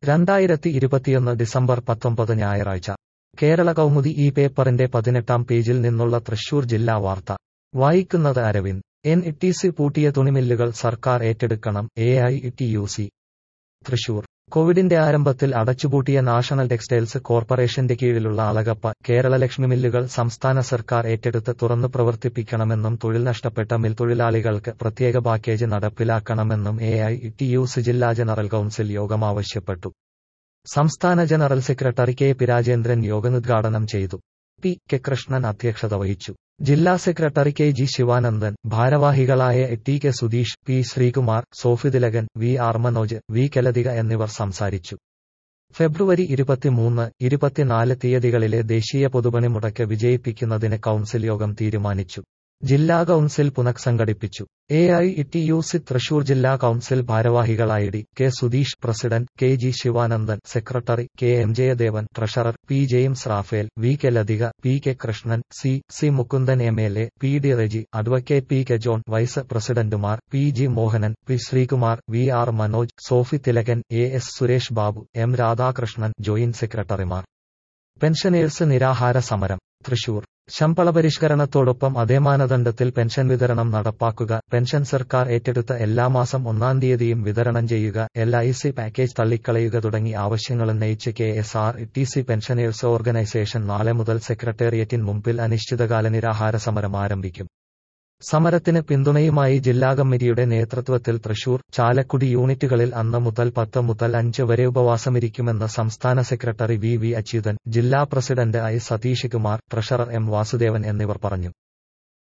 രണ്ടായിരത്തി ഇരുപത്തിയൊന്ന് ഡിസംബർ പത്തൊമ്പത് ഞായറാഴ്ച കേരള കൗമുദി ഈ പേപ്പറിന്റെ പതിനെട്ടാം പേജിൽ നിന്നുള്ള തൃശൂർ ജില്ലാ വാർത്ത വായിക്കുന്നത് Aravind N E T C പൂട്ടിയ തുണിമില്ലുകൾ സർക്കാർ ഏറ്റെടുക്കണം A I T U C Thrissur കോവിഡിന്റെ ആരംഭത്തിൽ അടച്ചുപൂട്ടിയ നാഷണൽ ടെക്സ്റ്റൈൽസ് കോർപ്പറേഷന്റെ കീഴിലുള്ള അളഗപ്പ കേരള ലക്ഷ്മി മില്ലുകൾ സംസ്ഥാന സർക്കാർ ഏറ്റെടുത്ത് തുറന്നു പ്രവർത്തിപ്പിക്കണമെന്നും തൊഴിൽ നഷ്ടപ്പെട്ട മിൽ തൊഴിലാളികൾക്ക് പ്രത്യേക പാക്കേജ് നടപ്പിലാക്കണമെന്നും A I T U C ജില്ലാ ജനറൽ കൌൺസിൽ യോഗം ആവശ്യപ്പെട്ടു സംസ്ഥാന general secretary K P Rajendran യോഗോദ്ഘാടനം ചെയ്തു പി കെ കൃഷ്ണൻ അധ്യക്ഷത വഹിച്ചു ജില്ലാ സെക്രട്ടറി കെ ജി ശിവാനന്ദൻ ഭാരവാഹികളായ T K Sudheesh P Sreekumar Sophie Thilakan V R Manoj V കെലതിക എന്നിവർ സംസാരിച്ചു ഫെബ്രുവരി ഇരുപത്തിമൂന്ന് ഇരുപത്തിനാല് തീയതികളിലെ ദേശീയ പൊതുപണിമുടക്ക് വിജയിപ്പിക്കുന്നതിന് കൌൺസിൽ യോഗം തീരുമാനിച്ചു ജില്ലാ കൌൺസിൽ പുനഃസംഘടിപ്പിച്ചു A I T U C Thrissur ജില്ലാ കൌൺസിൽ ഭാരവാഹികളായി D K Sudheesh president K G Sivanandan secretary K M Jayadevan treasurer P James Raphael V K Lathika P K Krishnan C C Mukundan M L A P D Reji advocate P K John vice പ്രസിഡന്റുമാർ P G Mohanan P Sreekumar V R Manoj Sophie Thilakan A S Suresh Babu M Radhakrishnan joint സെക്രട്ടറിമാർ pensioners നിരാഹാര സമരം തൃശൂർ ശമ്പള പരിഷ്കരണത്തോടൊപ്പം അതേ മാനദണ്ഡത്തിൽ pension വിതരണം നടപ്പാക്കുക pension സർക്കാർ ഏറ്റെടുത്ത എല്ലാ മാസം ഒന്നാം തീയതിയും വിതരണം ചെയ്യുക എൽ ഐ സി പാക്കേജ് തള്ളിക്കളയുക തുടങ്ങി ആവശ്യങ്ങളുന്നയിച്ച് K S R T C pensioners organisation നാളെ മുതൽ സെക്രട്ടേറിയറ്റിന് മുമ്പിൽ അനിശ്ചിതകാല നിരാഹാര സമരം ആരംഭിക്കും സമരത്തിന് പിന്തുണയുമായി ജില്ലാ കമ്മിറ്റിയുടെ നേതൃത്വത്തിൽ തൃശൂർ ചാലക്കുടി യൂണിറ്റുകളിൽ അന്ന് മുതൽ പത്ത് മുതൽ അഞ്ച് വരെ ഉപവാസമിരിക്കുമെന്ന് സംസ്ഥാന സെക്രട്ടറി വി വി അച്യുതൻ ജില്ലാ president I Satheesh Kumar treasurer M Vasudevan എന്നിവർ പറഞ്ഞു